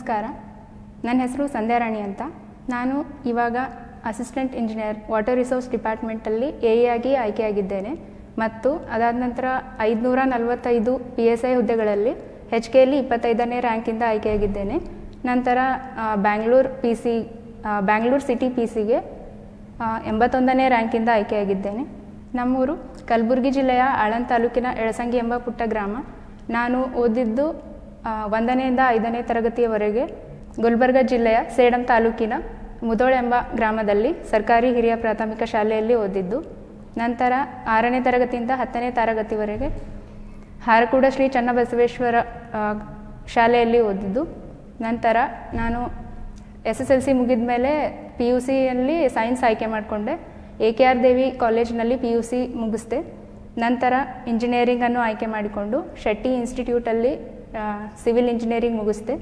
ನಮಸ್ಕಾರ ನನ್ನ ಹೆಸರು ಸಂಧ್ಯಾರಾಣಿ ಅಂತ ನಾನು ಇವಾಗ ಅಸಿಸ್ಟೆಂಟ್ ಇಂಜಿನಿಯರ್ ವಾಟರ್ ರಿಸೋರ್ಸ್ ಡಿಪಾರ್ಟ್ಮೆಂಟಲ್ಲಿ ಎ ಆಗಿ ಆಯ್ಕೆಯಾಗಿದ್ದೇನೆ ಮತ್ತು ಅದಾದ ನಂತರ ಐದುನೂರ ನಲವತ್ತೈದು ಪಿ ಎಸ್ ಐ ಹುದ್ದೆಗಳಲ್ಲಿ ಹೆಚ್ ಕೆಯಲ್ಲಿ ಇಪ್ಪತ್ತೈದನೇ ರ್ಯಾಂಕಿಂದ ಆಯ್ಕೆಯಾಗಿದ್ದೇನೆ ನಂತರ Bangalore P C Bangalore city P ಸಿಗೆ ಎಂಬತ್ತೊಂದನೇ ರ್ಯಾಂಕಿಂದ ಆಯ್ಕೆಯಾಗಿದ್ದೇನೆ ನಮ್ಮೂರು ಕಲಬುರಗಿ ಜಿಲ್ಲೆಯ ಆಳಂದ್ ತಾಲೂಕಿನ ಎಳಸಂಗಿ ಎಂಬ ಪುಟ್ಟ ಗ್ರಾಮ ನಾನು ಓದಿದ್ದು ಆ, ಒಂದನೆಯಿಂದ ಐದನೇ ತರಗತಿಯವರೆಗೆ ಗುಲ್ಬರ್ಗ ಜಿಲ್ಲೆಯ ಸೇಡಂ ತಾಲೂಕಿನ ಮುದೋಳ್ ಎಂಬ ಗ್ರಾಮದಲ್ಲಿ ಸರ್ಕಾರಿ ಹಿರಿಯ ಪ್ರಾಥಮಿಕ ಶಾಲೆಯಲ್ಲಿ ಓದಿದ್ದು ನಂತರ ಆರನೇ ತರಗತಿಯಿಂದ ಹತ್ತನೇ ತರಗತಿವರೆಗೆ ಹಾರಕೂಡ ಶ್ರೀ ಚನ್ನಬಸವೇಶ್ವರ ಆ, ಶಾಲೆಯಲ್ಲಿ ಓದಿದ್ದು ನಂತರ ನಾನು ಎಸ್ ಎಸ್ ಎಲ್ ಸಿ ಮುಗಿದ ಮೇಲೆ ಪಿ ಯು ಸಿಯಲ್ಲಿ ಸೈನ್ಸ್ ಆಯ್ಕೆ ಮಾಡಿಕೊಂಡೆ ಎ ಕೆ ಆರ್ ದೇವಿ ಕಾಲೇಜಿನಲ್ಲಿ ಪಿ ಯು ಸಿ ಮುಗಿಸ್ದೆ ನಂತರ ಇಂಜಿನಿಯರಿಂಗನ್ನು ಆಯ್ಕೆ ಮಾಡಿಕೊಂಡು ಶೆಟ್ಟಿ ಇನ್ಸ್ಟಿಟ್ಯೂಟಲ್ಲಿ ಸಿವಿಲ್ ಇಂಜಿನಿಯರಿಂಗ್ ಮುಗಿಸ್ದೆ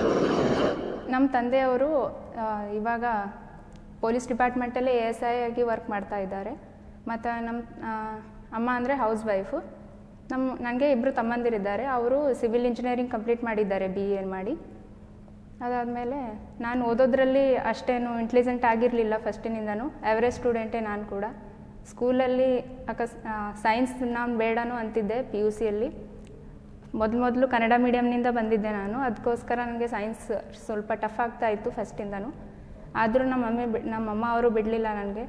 ನಮ್ಮ ತಂದೆಯವರು ಆ, ಇವಾಗ ಪೊಲೀಸ್ ಡಿಪಾರ್ಟ್ಮೆಂಟಲ್ಲಿ ಎ ಎಸ್ ಐ ಆಗಿ ವರ್ಕ್ ಮಾಡ್ತಾ ಇದ್ದಾರೆ ಮತ್ತು ನಮ್ಮ ಆ, ಅಮ್ಮ ಅಂದರೆ ಹೌಸ್ ವೈಫು ನಮ್ಮ ನನಗೆ ಇಬ್ಬರು ತಮ್ಮಂದಿರಿದ್ದಾರೆ ಅವರು ಸಿವಿಲ್ ಇಂಜಿನಿಯರಿಂಗ್ ಕಂಪ್ಲೀಟ್ ಮಾಡಿದ್ದಾರೆ ಬಿ ಎ ಮಾಡಿ ಅದಾದಮೇಲೆ ನಾನು ಓದೋದ್ರಲ್ಲಿ ಅಷ್ಟೇನು ಇಂಟೆಲಿಜೆಂಟ್ ಆಗಿರಲಿಲ್ಲ ಫಸ್ಟಿನಿಂದನೂ ಆ್ಯಾವ್ರೇಜ್ ಸ್ಟೂಡೆಂಟೇ ನಾನು ಕೂಡ ಸ್ಕೂಲಲ್ಲಿ ಅಕಸ್ ಸೈನ್ಸ್ ನಾನು ಬೇಡನೂ ಅಂತಿದ್ದೆ ಪಿ ಯು ಸಿಯಲ್ಲಿ ಮೊದಲು ಮೊದಲು ಕನ್ನಡ ಮೀಡಿಯಮ್ನಿಂದ ಬಂದಿದ್ದೆ ನಾನು ಅದಕ್ಕೋಸ್ಕರ ನನಗೆ ಸೈನ್ಸ್ ಸ್ವಲ್ಪ ಟಫ್ ಆಗ್ತಾ ಇತ್ತು ಫಸ್ಟಿಂದನೂ ಆದರೂ ನಮ್ಮ ಮಮ್ಮಿ ಬಿ ನಮ್ಮ ಅಮ್ಮ ಅವರು ಬಿಡಲಿಲ್ಲ ನನಗೆ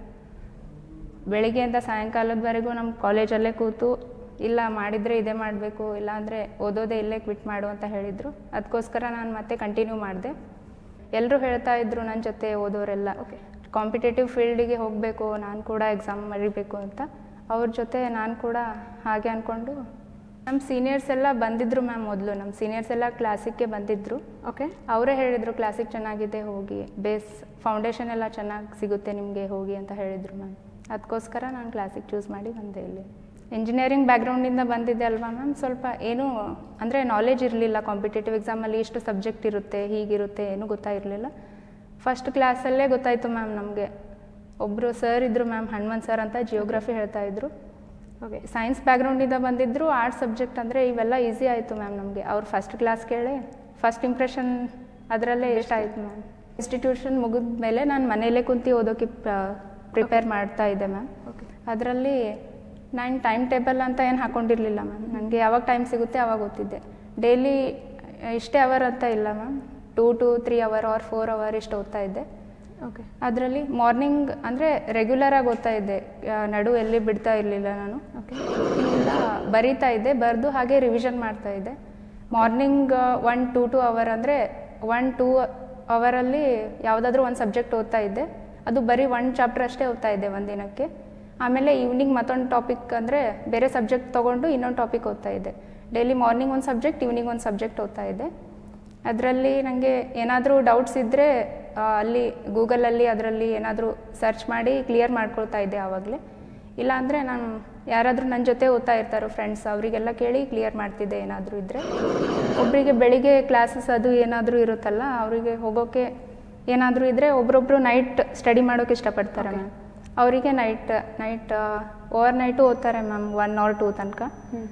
ಬೆಳಿಗ್ಗೆಯಿಂದ ಸಾಯಂಕಾಲದವರೆಗೂ ನಮ್ಮ ಕಾಲೇಜಲ್ಲೇ ಕೂತು ಇಲ್ಲ ಮಾಡಿದರೆ ಇದೇ ಮಾಡಬೇಕು ಇಲ್ಲಾಂದರೆ ಓದೋದೇ ಇಲ್ಲೇ ಕ್ವಿಟ್ ಮಾಡು ಅಂತ ಹೇಳಿದರು ಅದಕ್ಕೋಸ್ಕರ ನಾನು ಮತ್ತೆ ಕಂಟಿನ್ಯೂ ಮಾಡಿದೆ ಎಲ್ಲರೂ ಹೇಳ್ತಾ ಇದ್ರು ನನ್ನ ಜೊತೆ ಓದೋರೆಲ್ಲ ಓಕೆ ಕಾಂಪಿಟೇಟಿವ್ ಫೀಲ್ಡಿಗೆ ಹೋಗಬೇಕು ನಾನು ಕೂಡ ಎಕ್ಸಾಮ್ ಬರೀಬೇಕು ಅಂತ ಅವ್ರ ಜೊತೆ ನಾನು ಕೂಡ ಹಾಗೆ ಅಂದ್ಕೊಂಡು ನಮ್ಮ ಸೀನಿಯರ್ಸ್ ಎಲ್ಲ ಬಂದಿದ್ದರು ಮ್ಯಾಮ್ ಮೊದಲು ನಮ್ಮ ಸೀನಿಯರ್ಸ್ ಎಲ್ಲ ಕ್ಲಾಸಿಗೆ ಬಂದಿದ್ದರು ಓಕೆ ಅವರೇ ಹೇಳಿದರು ಕ್ಲಾಸಿಗೆ ಚೆನ್ನಾಗಿದೆ ಹೋಗಿ ಬೇಸ್ ಫೌಂಡೇಶನ್ ಎಲ್ಲ ಚೆನ್ನಾಗಿ ಸಿಗುತ್ತೆ ನಿಮಗೆ ಹೋಗಿ ಅಂತ ಹೇಳಿದರು ಮ್ಯಾಮ್ ಅದಕ್ಕೋಸ್ಕರ ನಾನು ಕ್ಲಾಸಿಗೆ ಚೂಸ್ ಮಾಡಿ ಬಂದೆ ಇಲ್ಲಿ ಇಂಜಿನಿಯರಿಂಗ್ ಬ್ಯಾಕ್ಗ್ರೌಂಡಿಂದ ಬಂದಿದ್ದೆ ಅಲ್ವಾ ಮ್ಯಾಮ್ ಸ್ವಲ್ಪ ಏನೂ ಅಂದರೆ ನಾಲೆಜ್ ಇರಲಿಲ್ಲ ಕಾಂಪಿಟೇಟಿವ್ ಎಕ್ಸಾಮಲ್ಲಿ ಇಷ್ಟು ಸಬ್ಜೆಕ್ಟ್ ಇರುತ್ತೆ ಹೀಗಿರುತ್ತೆ ಏನೂ ಗೊತ್ತಾಗಿರಲಿಲ್ಲ ಫಸ್ಟ್ ಕ್ಲಾಸಲ್ಲೇ ಗೊತ್ತಾಯಿತು ಮ್ಯಾಮ್ ನಮಗೆ ಒಬ್ಬರು ಸರ್ ಇದ್ದರು ಮ್ಯಾಮ್ ಹನುಮಂತ್ ಸರ್ ಅಂತ ಜಿಯೋಗ್ರಫಿ ಹೇಳ್ತಾ ಇದ್ರು ಓಕೆ ಸೈನ್ಸ್ ಬ್ಯಾಕ್ಗ್ರೌಂಡಿಂದ ಬಂದಿದ್ದರು ಆರ್ಟ್ಸ್ ಸಬ್ಜೆಕ್ಟ್ ಅಂದರೆ ಇವೆಲ್ಲ ಈಸಿ ಆಯಿತು ಮ್ಯಾಮ್ ನಮಗೆ ಅವ್ರು ಫಸ್ಟ್ ಕ್ಲಾಸ್ ಕೇಳಿ ಫಸ್ಟ್ ಇಂಪ್ರೆಷನ್ ಅದರಲ್ಲೇ ಇಷ್ಟ ಆಯಿತು ಮ್ಯಾಮ್ ಇನ್ಸ್ಟಿಟ್ಯೂಷನ್ ಮುಗಿದ ಮೇಲೆ ನಾನು ಮನೆಯಲ್ಲೇ ಕುಂತು ಓದೋಕ್ಕೆ ಪ್ರಿಪೇರ್ ಮಾಡ್ತಾ ಇದ್ದೆ ಮ್ಯಾಮ್ ಓಕೆ ಅದರಲ್ಲಿ ನಾನು ಟೈಮ್ ಟೇಬಲ್ ಅಂತ ಏನು ಹಾಕೊಂಡಿರಲಿಲ್ಲ ಮ್ಯಾಮ್ ನನಗೆ ಯಾವಾಗ ಟೈಮ್ ಸಿಗುತ್ತೆ ಆವಾಗ ಓದ್ತಿದ್ದೆ ಡೈಲಿ ಇಷ್ಟೇ ಅವರ್ ಅಂತ ಇಲ್ಲ ma'am two to three hour or four hour ಇಷ್ಟು ಓದ್ತಾ ಇದ್ದೆ ಓಕೆ ಅದರಲ್ಲಿ ಮಾರ್ನಿಂಗ್ ಅಂದರೆ ರೆಗ್ಯುಲರಾಗಿ ಓದ್ತಾ ಇದ್ದೆ ಆ, ನಡು ಎಲ್ಲಿ ಬಿಡ್ತಾ ಇರಲಿಲ್ಲ ನಾನು ಓಕೆ ಇಲ್ಲ ಬರೀತಾ ಇದ್ದೆ ಬರೆದು ಹಾಗೆ ರಿವಿಷನ್ ಮಾಡ್ತಾ ಇದ್ದೆ morning one two to hour ಅಂದರೆ ಒನ್ ಟೂ ಅವರಲ್ಲಿ ಯಾವುದಾದ್ರೂ ಒಂದು ಸಬ್ಜೆಕ್ಟ್ ಓದ್ತಾ ಇದ್ದೆ ಅದು ಬರೀ ಒನ್ ಚಾಪ್ಟರ್ ಅಷ್ಟೇ ಓದ್ತಾ ಇದ್ದೆ ಒಂದು ದಿನಕ್ಕೆ ಆಮೇಲೆ ಈವ್ನಿಂಗ್ ಮತ್ತೊಂದು ಟಾಪಿಕ್ ಅಂದರೆ ಬೇರೆ ಸಬ್ಜೆಕ್ಟ್ ತೊಗೊಂಡು ಇನ್ನೊಂದು ಟಾಪಿಕ್ ಓದ್ತಾ ಇದ್ದೆ ಡೈಲಿ ಮಾರ್ನಿಂಗ್ ಒಂದು ಸಬ್ಜೆಕ್ಟ್ ಈವ್ನಿಂಗ್ ಒಂದು ಸಬ್ಜೆಕ್ಟ್ ಓದ್ತಾ ಇದ್ದೆ ಅದರಲ್ಲಿ ನನಗೆ ಏನಾದರೂ ಡೌಟ್ಸ್ ಇದ್ದರೆ ಅಲ್ಲಿ ಗೂಗಲಲ್ಲಿ ಅದರಲ್ಲಿ ಏನಾದರೂ ಸರ್ಚ್ ಮಾಡಿ ಕ್ಲಿಯರ್ ಮಾಡ್ಕೊಳ್ತಾ ಇದ್ದೆ ಆವಾಗಲೇ ಇಲ್ಲಾಂದರೆ ನಾನು ಯಾರಾದರೂ ನನ್ನ ಜೊತೆ ಓದ್ತಾ ಇರ್ತಾರೋ ಫ್ರೆಂಡ್ಸ್ ಅವರಿಗೆಲ್ಲ ಕೇಳಿ ಕ್ಲಿಯರ್ ಮಾಡ್ತಿದ್ದೆ ಏನಾದರೂ ಇದ್ದರೆ ಒಬ್ಬರಿಗೆ ಬೆಳಿಗ್ಗೆ ಕ್ಲಾಸಸ್ ಅದು ಏನಾದರೂ ಇರುತ್ತಲ್ಲ ಅವರಿಗೆ ಹೋಗೋಕ್ಕೆ ಏನಾದರೂ ಇದ್ದರೆ ಒಬ್ರೊಬ್ರು ನೈಟ್ ಸ್ಟಡಿ ಮಾಡೋಕ್ಕೆ ಇಷ್ಟಪಡ್ತಾರೆ ಮ್ಯಾಮ್ ಅವರಿಗೆ ನೈಟ್ ನೈಟ್ ಓವರ್ ನೈಟು ಓದ್ತಾರೆ ಮ್ಯಾಮ್ ಒನ್ ಆರ್ ಟೂ ತನಕ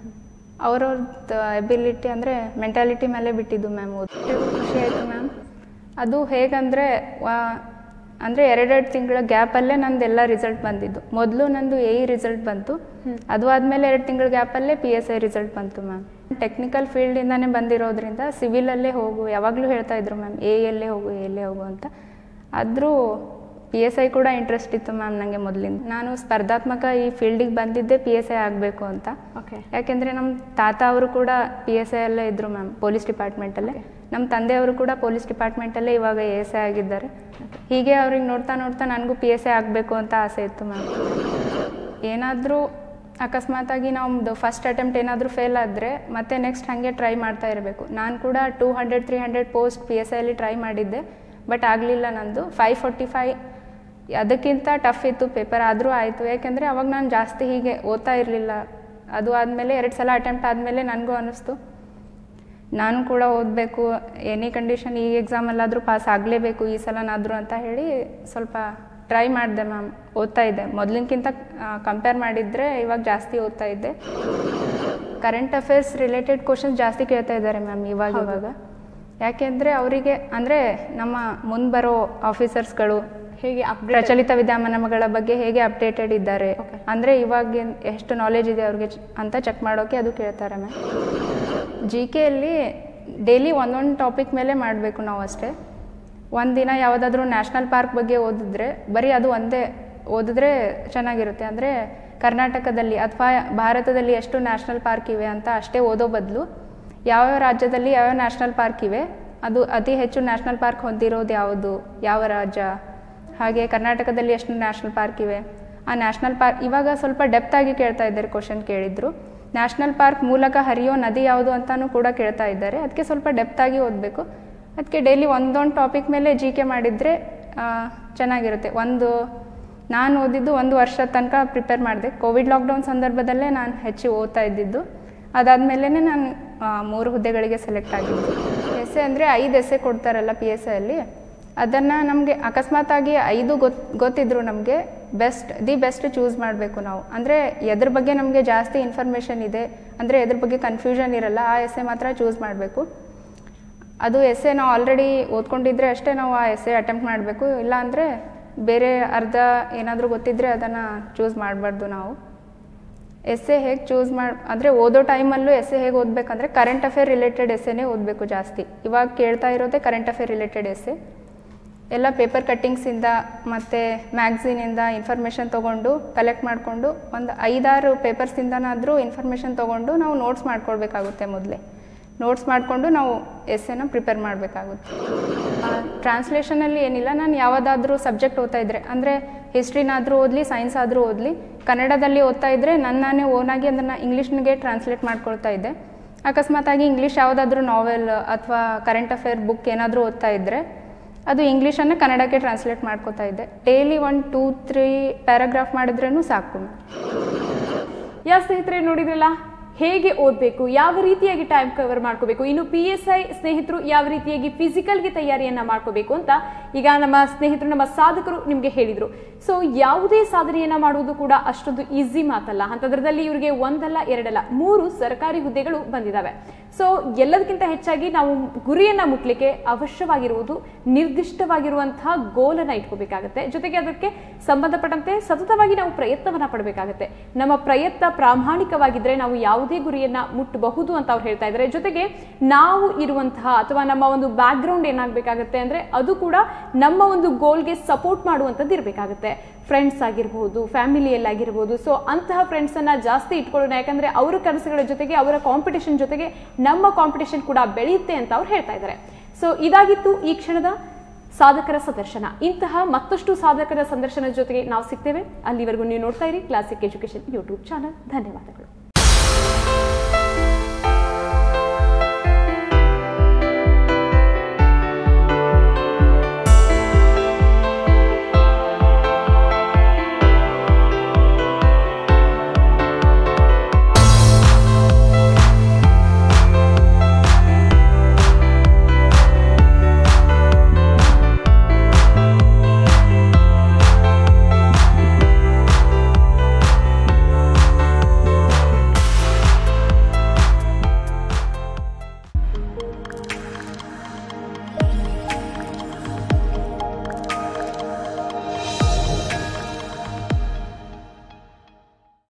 ಅವ್ರವ್ರದ್ದು ಎಬಿಲಿಟಿ ಅಂದರೆ ಮೆಂಟಾಲಿಟಿ ಮೇಲೆ ಬಿಟ್ಟಿದ್ದು ಮ್ಯಾಮ್ ಓದಿ ಖುಷಿ ಆಯಿತು ಮ್ಯಾಮ್ ಅದು ಹೇಗಂದರೆ ಅಂದರೆ ಎರಡೆರಡು ತಿಂಗಳ ಗ್ಯಾಪಲ್ಲೇ ನಂದು ಎಲ್ಲ ರಿಸಲ್ಟ್ ಬಂದಿದ್ದು ಮೊದಲು ನಂದು ಎ ಇ ರಿಸಲ್ಟ್ ಬಂತು ಅದು ಆದಮೇಲೆ ಎರಡು ತಿಂಗಳ ಗ್ಯಾಪಲ್ಲೇ ಪಿ ಎಸ್ ಐ ರಿಸಲ್ಟ್ ಬಂತು ಮ್ಯಾಮ್ ಟೆಕ್ನಿಕಲ್ ಫೀಲ್ಡಿಂದನೇ ಬಂದಿರೋದ್ರಿಂದ ಸಿವಿಲಲ್ಲೇ ಹೋಗು ಯಾವಾಗಲೂ ಹೇಳ್ತಾ ಇದ್ರು ಮ್ಯಾಮ್ ಎ ಎಲ್ಲೇ ಹೋಗು ಎ ಎಲ್ಲೇ ಹೋಗು ಅಂತ ಆದರೂ ಪಿ ಎಸ್ ಐ ಕೂಡ ಇಂಟ್ರೆಸ್ಟ್ ಇತ್ತು ಮ್ಯಾಮ್ ನನಗೆ ಮೊದಲಿಂದ ನಾನು ಸ್ಪರ್ಧಾತ್ಮಕ ಈ ಫೀಲ್ಡಿಗೆ ಬಂದಿದ್ದೆ ಪಿ ಎಸ್ ಐ ಆಗಬೇಕು ಅಂತ ಓಕೆ ಯಾಕೆಂದರೆ ನಮ್ಮ ತಾತ ಅವರು ಕೂಡ ಪಿ ಎಸ್ ಐ ಅಲ್ಲೇ ಇದ್ದರು ಮ್ಯಾಮ್ ಪೊಲೀಸ್ ಡಿಪಾರ್ಟ್ಮೆಂಟಲ್ಲೇ ನಮ್ಮ ತಂದೆಯವರು ಕೂಡ ಪೊಲೀಸ್ ಡಿಪಾರ್ಟ್ಮೆಂಟಲ್ಲೇ ಇವಾಗ ಎ ಎಸ್ ಐ ಆಗಿದ್ದಾರೆ ಹೀಗೆ ಅವ್ರಿಗೆ ನೋಡ್ತಾ ನೋಡ್ತಾ ನನಗೂ ಪಿ ಎಸ್ ಐ ಆಗಬೇಕು ಅಂತ ಆಸೆ ಇತ್ತು ಮ್ಯಾಮ್ ಏನಾದರೂ ಅಕಸ್ಮಾತಾಗಿ ನಮ್ಮದು ಫಸ್ಟ್ ಅಟೆಂಪ್ಟ್ ಏನಾದರೂ ಫೇಲ್ ಆದರೆ ಮತ್ತೆ ನೆಕ್ಸ್ಟ್ ಹಾಗೆ ಟ್ರೈ ಮಾಡ್ತಾ ಇರಬೇಕು ನಾನು ಕೂಡ two hundred three hundred post P S ಐಲಿ try ಮಾಡಿದ್ದೆ ಬಟ್ ಆಗಲಿಲ್ಲ ನಂದು ಫೈವ್ ಫೋರ್ಟಿ ಫೈ ಅದಕ್ಕಿಂತ ಟಫ್ ಇತ್ತು ಪೇಪರ್ ಆದರೂ ಆಯಿತು ಯಾಕೆಂದರೆ ಅವಾಗ ನಾನು ಜಾಸ್ತಿ ಹೀಗೆ ಓದ್ತಾ ಇರಲಿಲ್ಲ ಅದು ಆದಮೇಲೆ ಎರಡು ಸಲ ಅಟೆಂಪ್ಟ್ ಆದಮೇಲೆ ನನಗೂ ಅನ್ನಿಸ್ತು ನಾನು ಕೂಡ ಓದಬೇಕು ಎನಿ ಕಂಡೀಷನ್ ಈ ಎಕ್ಸಾಮಲ್ಲಾದರೂ ಪಾಸ್ ಆಗಲೇಬೇಕು ಈ ಸಲನಾದರೂ ಅಂತ ಹೇಳಿ ಸ್ವಲ್ಪ ಟ್ರೈ ಮಾಡಿದೆ ಮ್ಯಾಮ್ ಓದ್ತಾ ಇದ್ದೆ ಮೊದಲಿನಕ್ಕಿಂತ ಕಂಪೇರ್ ಮಾಡಿದರೆ ಇವಾಗ ಜಾಸ್ತಿ ಓದ್ತಾ ಇದ್ದೆ ಕರೆಂಟ್ ಅಫೇರ್ಸ್ ರಿಲೇಟೆಡ್ ಕ್ವಶನ್ಸ್ ಜಾಸ್ತಿ ಕೇಳ್ತಾ ಇದ್ದಾರೆ ಮ್ಯಾಮ್ ಇವಾಗ ಇವಾಗ ಯಾಕೆಂದರೆ ಅವರಿಗೆ ಅಂದರೆ ನಮ್ಮ ಮುಂದೆ ಬರೋ ಆಫೀಸರ್ಸ್ಗಳು ಹೇಗೆ ಅಪ್ಡೇಟ್ ಪ್ರಚಲಿತ ವಿದ್ಯಮಾನಗಳ ಬಗ್ಗೆ ಹೇಗೆ ಅಪ್ಡೇಟೆಡ್ ಇದ್ದಾರೆ Okay. ಅಂದರೆ ಇವಾಗ ಏನ್- ಎಷ್ಟು ನಾಲೆಜ್ ಇದೆ ಅವ್ರಿಗೆ ಚ- ಅಂತ ಚೆಕ್ ಮಾಡೋಕೆ ಅದು ಕೇಳ್ತಾರೆ ಮ್ಯಾಮ್ ಜಿ ಕೆಯಲ್ಲಿ ಡೈಲಿ ಒಂದೊಂದು ಟಾಪಿಕ್ ಮೇಲೆ ಮಾಡಬೇಕು ನಾವು ಅಷ್ಟೇ ಒಂದಿನ ಯಾವುದಾದ್ರೂ ನ್ಯಾಷನಲ್ ಪಾರ್ಕ್ ಬಗ್ಗೆ ಓದಿದ್ರೆ ಬರೀ ಅದು ಒಂದೇ ಓದಿದ್ರೆ ಚೆನ್ನಾಗಿರುತ್ತೆ ಅಂದರೆ ಕರ್ನಾಟಕದಲ್ಲಿ ಅಥವಾ ಭಾರತದಲ್ಲಿ ಎಷ್ಟು ನ್ಯಾಷನಲ್ ಪಾರ್ಕ್ ಇವೆ ಅಂತ ಅಷ್ಟೇ ಓದೋ ಬದಲು ಯಾವ್ಯಾವ ರಾಜ್ಯದಲ್ಲಿ ಯಾವ್ಯಾವ ನ್ಯಾಷನಲ್ ಪಾರ್ಕ್ ಇವೆ ಅದು ಅತಿ ಹೆಚ್ಚು ನ್ಯಾಷನಲ್ ಪಾರ್ಕ್ ಹೊಂದಿರೋದು ಯಾವುದು ಯಾವ ರಾಜ್ಯ ಹಾಗೆ ಕರ್ನಾಟಕದಲ್ಲಿ ಎಷ್ಟು ನ್ಯಾಷನಲ್ ಪಾರ್ಕ್ ಇವೆ ಆ ನ್ಯಾಷನಲ್ ಪಾರ್ಕ್ ಇವಾಗ ಸ್ವಲ್ಪ ಡೆಪ್ತ್ ಆಗಿ ಕೇಳ್ತಾ ಇದ್ದಾರೆ ಕ್ವಶನ್ ಕೇಳಿದ್ರು ನ್ಯಾಷನಲ್ ಪಾರ್ಕ್ ಮೂಲಕ ಹರಿಯೋ ನದಿ ಯಾವುದು ಅಂತಾನೂ ಕೂಡ ಕೇಳ್ತಾ ಇದ್ದಾರೆ ಅದಕ್ಕೆ ಸ್ವಲ್ಪ ಡೆಪ್ತ್ ಆಗಿ ಓದಬೇಕು ಅದಕ್ಕೆ ಡೈಲಿ ಒಂದೊಂದು ಟಾಪಿಕ್ ಮೇಲೆ ಜಿ ಕೆ ಮಾಡಿದರೆ ಚೆನ್ನಾಗಿರುತ್ತೆ ಒಂದು ನಾನು ಓದಿದ್ದು ಒಂದು ವರ್ಷದ ತನಕ ಪ್ರಿಪೇರ್ ಮಾಡಿದೆ ಕೋವಿಡ್ ಲಾಕ್ಡೌನ್ ಸಂದರ್ಭದಲ್ಲೇ ನಾನು ಹೆಚ್ಚು ಓದ್ತಾ ಇದ್ದಿದ್ದು ಅದಾದಮೇಲೆ ನಾನು ಆ, ಮೂರು ಹುದ್ದೆಗಳಿಗೆ ಸೆಲೆಕ್ಟ್ ಆಗಿದ್ದು ಎಸ್ ಎ ಅಂದರೆ ಐದು ಎಸ್ ಎ ಕೊಡ್ತಾರಲ್ಲ ಪಿ ಎಸ್ ಐಯಲ್ಲಿ ಅದನ್ನು ನಮಗೆ ಅಕಸ್ಮಾತಾಗಿ ಐದು ಗೊತ್ತು ಗೊತ್ತಿದ್ರು ನಮಗೆ ಬೆಸ್ಟ್ ದಿ ಬೆಸ್ಟ್ ಚೂಸ್ ಮಾಡಬೇಕು ನಾವು ಅಂದರೆ ಎದ್ರ ಬಗ್ಗೆ ನಮಗೆ ಜಾಸ್ತಿ ಇನ್ಫಾರ್ಮೇಷನ್ ಇದೆ ಅಂದರೆ ಎದ್ರ ಬಗ್ಗೆ ಕನ್ಫ್ಯೂಷನ್ ಇರಲ್ಲ ಆ ಎಸ್ ಎ ಮಾತ್ರ ಚೂಸ್ ಮಾಡಬೇಕು ಅದು ಎಸ್ ಎ ನಾವು ಆಲ್ರೆಡಿ ಓದ್ಕೊಂಡಿದ್ರೆ ಅಷ್ಟೇ ನಾವು ಆ ಎಸ್ ಎ ಅಟೆಂಪ್ಟ್ ಮಾಡಬೇಕು ಇಲ್ಲ ಅಂದರೆ ಬೇರೆ ಅರ್ಧ ಏನಾದರೂ ಗೊತ್ತಿದ್ದರೆ ಅದನ್ನು ಚೂಸ್ ಮಾಡಬಾರ್ದು ನಾವು ಎಸ್ ಎ ಹೇಗೆ ಚೂಸ್ ಮಾಡಿ ಅಂದರೆ ಓದೋ ಟೈಮಲ್ಲೂ ಎಸ್ ಎ ಹೇಗೆ ಓದಬೇಕಂದ್ರೆ ಕರೆಂಟ್ ಅಫೇರ್ ರಿಲೇಟೆಡ್ ಎಸ್ಸೆನೇ ಓದಬೇಕು ಜಾಸ್ತಿ ಇವಾಗ ಕೇಳ್ತಾ ಇರೋದೇ ಕರೆಂಟ್ ಅಫೇರ್ ರಿಲೇಟೆಡ್ ಎಸ್ಸೆ ಎಲ್ಲ ಪೇಪರ್ ಕಟ್ಟಿಂಗ್ಸಿಂದ ಮತ್ತು ಮ್ಯಾಗ್ಝಿನಿಂದ ಇನ್ಫಾರ್ಮೇಷನ್ ತೊಗೊಂಡು ಕಲೆಕ್ಟ್ ಮಾಡಿಕೊಂಡು ಒಂದು ಐದಾರು ಪೇಪರ್ಸಿಂದನಾದರೂ ಇನ್ಫಾರ್ಮೇಷನ್ ತೊಗೊಂಡು ನಾವು ನೋಟ್ಸ್ ಮಾಡ್ಕೊಳ್ಬೇಕಾಗುತ್ತೆ ಮೊದಲೇ ನೋಟ್ಸ್ ಮಾಡಿಕೊಂಡು ನಾವು ಎಸ್ಸೆನ ಪ್ರಿಪೇರ್ ಮಾಡಬೇಕಾಗುತ್ತೆ ಟ್ರಾನ್ಸ್ಲೇಷನಲ್ಲಿ ಏನಿಲ್ಲ ನಾನು ಯಾವುದಾದ್ರೂ ಸಬ್ಜೆಕ್ಟ್ ಓದ್ತಾ ಇದ್ದರೆ ಅಂದರೆ ಹಿಸ್ಟ್ರಿನಾದರೂ ಓದಲಿ ಸೈನ್ಸ್ ಆದರೂ ಓದಲಿ ಕನ್ನಡದಲ್ಲಿ ಓದ್ತಾ ಇದ್ದರೆ ನನ್ನ ನಾನೇ ಓನಾಗಿ ಅದನ್ನು ಇಂಗ್ಲೀಷ್ನಿಗೆ ಟ್ರಾನ್ಸ್ಲೇಟ್ ಮಾಡ್ಕೊಳ್ತಾ ಇದ್ದೆ ಅಕಸ್ಮಾತಾಗಿ ಇಂಗ್ಲೀಷ್ ಯಾವುದಾದ್ರೂ ನಾವೆಲ್ ಅಥವಾ ಕರೆಂಟ್ ಅಫೇರ್ ಬುಕ್ ಏನಾದರೂ ಓದ್ತಾ ಇದ್ದರೆ ಅದು ಇಂಗ್ಲೀಷನ್ನು ಕನ್ನಡಕ್ಕೆ ಟ್ರಾನ್ಸ್ಲೇಟ್ ಮಾಡ್ಕೋತಾ ಇದ್ದೆ daily one two three paragraph ಮಾಡಿದ್ರೂ ಸಾಕು ಯಾ ಸ್ನೇಹಿತರೆ ನೋಡಿದ್ರಲ್ಲ ಹೇಗೆ ಓದಬೇಕು ಯಾವ ರೀತಿಯಾಗಿ ಟೈಮ್ ಕವರ್ ಮಾಡ್ಕೋಬೇಕು ಇನ್ನು ಪಿ ಎಸ್ ಐ ಸ್ನೇಹಿತರು ಯಾವ ರೀತಿಯಾಗಿ ಫಿಸಿಕಲ್ಗೆ ತಯಾರಿಯನ್ನ ಮಾಡ್ಕೋಬೇಕು ಅಂತ ಈಗ ನಮ್ಮ ಸ್ನೇಹಿತರು ನಮ್ಮ ಸಾಧಕರು ನಿಮಗೆ ಹೇಳಿದ್ರು ಸೊ ಯಾವುದೇ ಸಾಧನೆಯನ್ನ ಮಾಡುವುದು ಕೂಡ ಅಷ್ಟೊಂದು ಈಸಿ ಮಾತಲ್ಲ ಅಂತದ್ರದಲ್ಲಿ ಇವರಿಗೆ ಒಂದಲ್ಲ ಎರಡಲ್ಲ ಮೂರು ಸರ್ಕಾರಿ ಹುದ್ದೆಗಳು ಬಂದಿದ್ದಾವೆ ಸೊ ಎಲ್ಲದಕ್ಕಿಂತ ಹೆಚ್ಚಾಗಿ ನಾವು ಗುರಿಯನ್ನ ಮುಟ್ಲಿಕ್ಕೆ ಅವಶ್ಯವಾಗಿರುವುದು ನಿರ್ದಿಷ್ಟವಾಗಿರುವಂತಹ ಗೋಲನ್ನ ಇಟ್ಕೋಬೇಕಾಗತ್ತೆ ಜೊತೆಗೆ ಅದಕ್ಕೆ ಸಂಬಂಧಪಟ್ಟಂತೆ ಸತತವಾಗಿ ನಾವು ಪ್ರಯತ್ನವನ್ನ ಪಡಬೇಕಾಗತ್ತೆ ನಮ್ಮ ಪ್ರಯತ್ನ ಪ್ರಾಮಾಣಿಕವಾಗಿದ್ರೆ ನಾವು ಯಾವುದೇ ಗುರಿಯನ್ನ ಮುಟ್ಟಬಹುದು ಅಂತ ಅವ್ರು ಹೇಳ್ತಾ ಇದ್ದಾರೆ ಜೊತೆಗೆ ನಾವು ಇರುವಂತಹ ಅಥವಾ ನಮ್ಮ ಒಂದು ಬ್ಯಾಕ್ ಗ್ರೌಂಡ್ ಏನಾಗಬೇಕಾಗತ್ತೆ ಅಂದ್ರೆ ಅದು ಕೂಡ ನಮ್ಮ ಒಂದು ಗೋಲ್ಗೆ ಸಪೋರ್ಟ್ ಮಾಡುವಂಥದ್ದು ಇರಬೇಕಾಗತ್ತೆ ಫ್ರೆಂಡ್ಸ್ ಆಗಿರ್ಬೋದು ಫ್ಯಾಮಿಲಿಯಲ್ಲಾಗಿರ್ಬೋದು ಸೊ ಅಂತಹ ಫ್ರೆಂಡ್ಸ್ ಅನ್ನ ಜಾಸ್ತಿ ಇಟ್ಕೊಳ್ಳೋಣ ಯಾಕಂದ್ರೆ ಅವರ ಕನಸುಗಳ ಜೊತೆಗೆ ಅವರ ಕಾಂಪಿಟೇಷನ್ ಜೊತೆಗೆ ನಮ್ಮ ಕಾಂಪಿಟೇಷನ್ ಕೂಡ ಬೆಳೆಯುತ್ತೆ ಅಂತ ಅವ್ರು ಹೇಳ್ತಾ ಇದ್ದಾರೆ ಸೊ ಇದಾಗಿತ್ತು ಈ ಕ್ಷಣದ ಸಾಧಕರ ಸಂದರ್ಶನ ಇಂತಹ ಮತ್ತಷ್ಟು ಸಾಧಕರ ಸಂದರ್ಶನದ ಜೊತೆಗೆ ನಾವು ಸಿಗ್ತೇವೆ ಅಲ್ಲಿವರೆಗೂ ನೀವು ನೋಡ್ತಾ ಇರಿ ಕ್ಲಾಸಿಕ್ ಎಜುಕೇಶನ್ ಯೂಟ್ಯೂಬ್ ಚಾನಲ್ ಧನ್ಯವಾದಗಳು